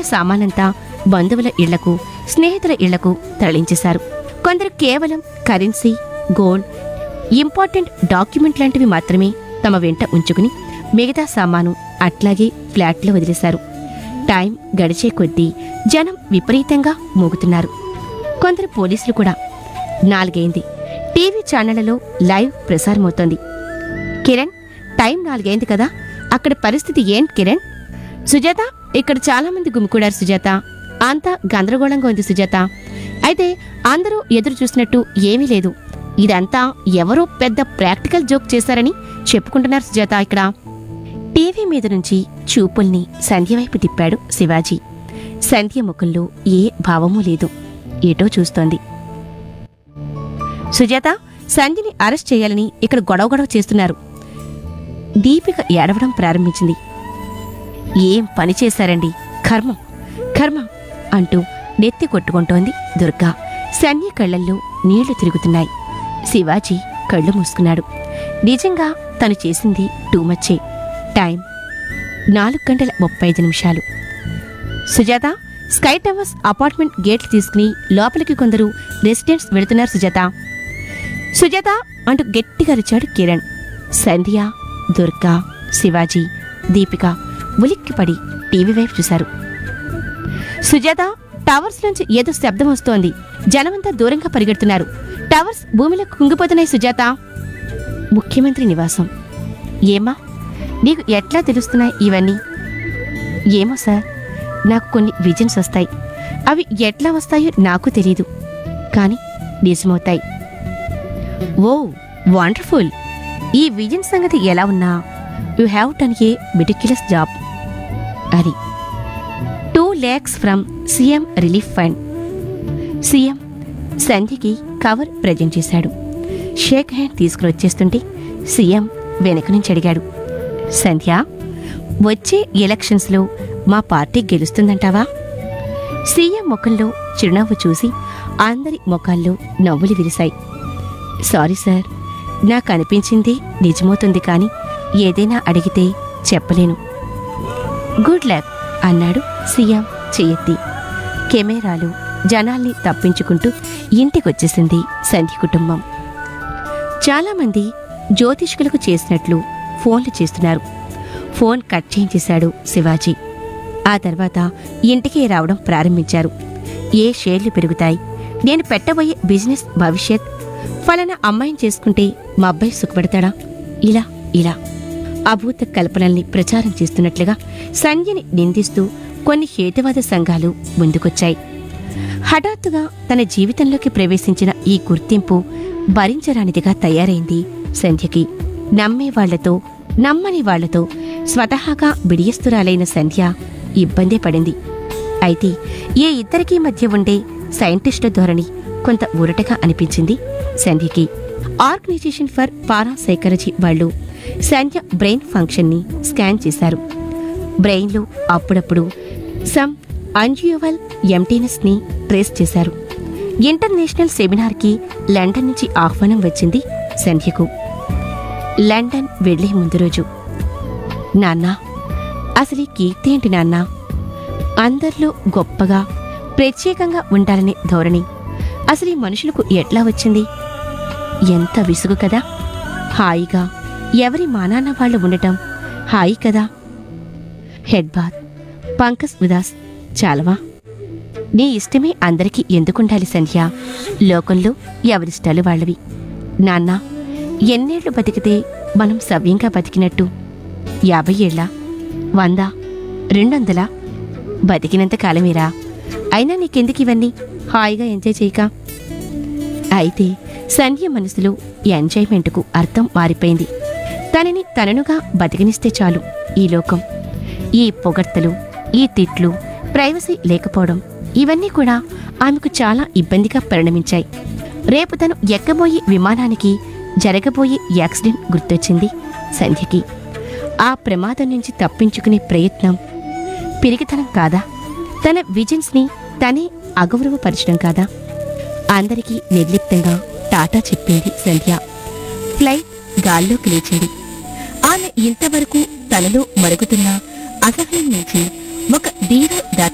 సామానంతా బంధువుల ఇళ్లకు స్నేహితుల ఇళ్లకు తరలించేశారు కొందరు కేవలం కరెన్సీ గోల్డ్ ఇంపార్టెంట్ డాక్యుమెంట్ లాంటివి మాత్రమే తమ వెంట ఉంచుకుని మిగతా సామాను అట్లాగే ఫ్లాట్లో వదిలేశారు టైం గడిచే కొద్దీ జనం విపరీతంగా మోగుతున్నారు కొందరు పోలీసులు కూడా నాలుగైంది టీవీ ఛానళ్లలో లైవ్ ప్రసారమవుతోంది కిరణ్ టైం నాలుగైంది కదా అక్కడ పరిస్థితి ఏంటి కిరణ్ సుజాత ఇక్కడ చాలా మంది గుమికూడారు సుజాత అంతా గందరగోళంగా ఉంది సుజాత అయితే అందరూ ఎదురు చూసినట్టు ఏమీ లేదు ఇదంతా ఎవరో పెద్ద ప్రాక్టికల్ జోక్ చేశారని చెప్పుకుంటున్నారు సుజాత ఇక్కడ టీవీ మీద నుంచి చూపుల్ని సంధ్య వైపు తిప్పాడు శివాజీ సంధ్య ముఖంలో ఏ భావమూ లేదు ఏటో చూస్తోంది సుజాత సంధ్యని అరెస్ట్ చేయాలని ఇక్కడ గొడవ గొడవ చేస్తున్నారు దీపిక ఏడవడం ప్రారంభించింది ఏం పని చేశారండి కర్మం కర్మం అంటూ నెత్తి కొట్టుకుంటోంది దుర్గా సన్య కళ్ళల్లో నీళ్లు తిరుగుతున్నాయి శివాజీ కళ్ళు మూసుకున్నాడు నిజంగా తను చేసింది టూ మచ్చే టైం నాలుగు గంటల ముప్పై ఐదు నిమిషాలు సుజాత స్కై టవర్స్ అపార్ట్మెంట్ గేట్లు తీసుకుని లోపలికి కొందరు రెసిడెంట్స్ వెళుతున్నారు సుజాత సుజాత అంటూ గట్టిగా అరిచాడు కిరణ్ సంధ్య దుర్గా శివాజీ దీపిక ఉలిక్కిపడి టీవీ వైపు చూశారు సుజాత టవర్స్ నుంచి ఏదో శబ్దం వస్తోంది జనమంతా దూరంగా పరిగెడుతున్నారు టవర్స్ భూమిలో కుంగిపోతున్నాయి సుజాత ముఖ్యమంత్రి నివాసం ఏమా నీకు ఎట్లా తెలుస్తున్నాయి ఇవన్నీ ఏమో సార్ నాకు కొన్ని విజన్స్ వస్తాయి అవి ఎట్లా వస్తాయో నాకు తెలియదు కానీ నిజమవుతాయి ఓ వండర్ఫుల్ ఈ విజన్ సంగతి ఎలా ఉన్నా you have done a meticulous job అది two lakhs from CM relief fund CM సంధ్యకి కవర్ ప్రజెంట్ చేశాడు షేక్ హ్యాండ్ తీసుకుని వచ్చేస్తుంటే సీఎం వెనక నుంచి అడిగాడు సంధ్య వచ్చే ఎలక్షన్స్లో మా పార్టీ గెలుస్తుందంటావా సీఎం ముఖంలో చిరునవ్వు చూసి అందరి ముఖాల్లో నవ్వులు విరిశాయి సారీ సార్ నాకు అనిపించింది నిజమవుతుంది కానీ ఏదైనా అడిగితే చెప్పలేను గుడ్ లక్ అన్నాడు సీఎం చెయ్యెత్తి కెమెరాలు జనాల్ని తప్పించుకుంటూ ఇంటికొచ్చేసింది సంధ్య కుటుంబం చాలామంది జ్యోతిష్కులకు చేసినట్లు ఫోన్లు చేస్తున్నారు ఫోన్ కట్ చేయించేశాడు శివాజీ ఆ తర్వాత ఇంటికి రావడం ప్రారంభించారు ఏ షేర్లు పెరుగుతాయి నేను పెట్టబోయే బిజినెస్ భవిష్యత్ ఫలానా అమ్మాయిని చేసుకుంటే మా అబ్బాయి సుఖపడతాడా ఇలా ఇలా అభూత కల్పనల్ని ప్రచారం చేస్తున్నట్లుగా సంధ్యని నిందిస్తూ కొన్ని హేతువాద సంఘాలు ముందుకొచ్చాయి హఠాత్తుగా తన జీవితంలోకి ప్రవేశించిన ఈ గుర్తింపు భరించరానిదిగా తయారైంది సంధ్యకి నమ్మే వాళ్లతో నమ్మని వాళ్లతో స్వతహాగా బిడియస్తురాలైన సంధ్య ఇబ్బందే పడింది అయితే ఏ ఇద్దరికీ మధ్య ఉండే సైంటిస్టు ధోరణి కొంత ఊరటగా అనిపించింది సంధ్యకి ఆర్గనైజేషన్ ఫర్ పారాసైకాలజీ వాళ్ళు సంధ్య బ్రెయిన్ ఫంక్షన్ని స్కాన్ చేశారు బ్రెయిన్లో అప్పుడప్పుడు సమ్ అంజియోవల్ ఎంటీనెస్ ని ట్రేస్ చేశారు ఇంటర్నేషనల్ సెమినార్కి లండన్ నుంచి ఆహ్వానం వచ్చింది సంధ్యకు లండన్ వెళ్లే ముందు రోజు నాన్నా అసలు ఈ కీర్తి ఏంటి నాన్నా అందరిలో గొప్పగా ప్రత్యేకంగా ఉండాలనే ధోరణి అసలు ఈ మనుషులకు ఎట్లా వచ్చింది ఎంత విసుగు కదా హాయిగా ఎవరి మానాన్న వాళ్ళు ఉండటం హాయి కదా హెడ్ బాత్ పంకజ్ ఉదాస్ చాలవా నీ ఇష్టమే అందరికీ ఎందుకుండాలి సంధ్య లోకంలో ఎవరిష్టాలు వాళ్ళవి నాన్న ఎన్నేళ్లు బతికితే మనం సవ్యంగా బతికినట్టు యాభై ఏళ్ళ వంద రెండొందలా బతికినంత కాలమేరా అయినా నీకెందుకు ఇవన్నీ హాయిగా ఎంజాయ్ చేయక అయితే సంధ్య మనసులో ఎంజాయ్మెంట్కు అర్థం మారిపోయింది తనని తననుగా బతికినిస్తే చాలు ఈ లోకం ఈ పొగడ్తలు ఈ తిట్లు ప్రైవసీ లేకపోవడం ఇవన్నీ కూడా ఆమెకు చాలా ఇబ్బందిగా పరిణమించాయి రేపు తను ఎక్కబోయే విమానానికి జరగబోయే యాక్సిడెంట్ గుర్తొచ్చింది సంధ్యకి ఆ ప్రమాదం నుంచి తప్పించుకునే ప్రయత్నం పిరికితనం కాదా తన విజన్స్ని తనే అగౌరవపరచడం కాదా అందరికీ నిర్లిప్తంగా టాటా చెప్పింది సంధ్య ఫ్లైట్ గాల్లోకి లేచింది ఆమె ఇంతవరకు తనలో మరుగుతున్న అసహ్యం నుంచి ఒక ధీర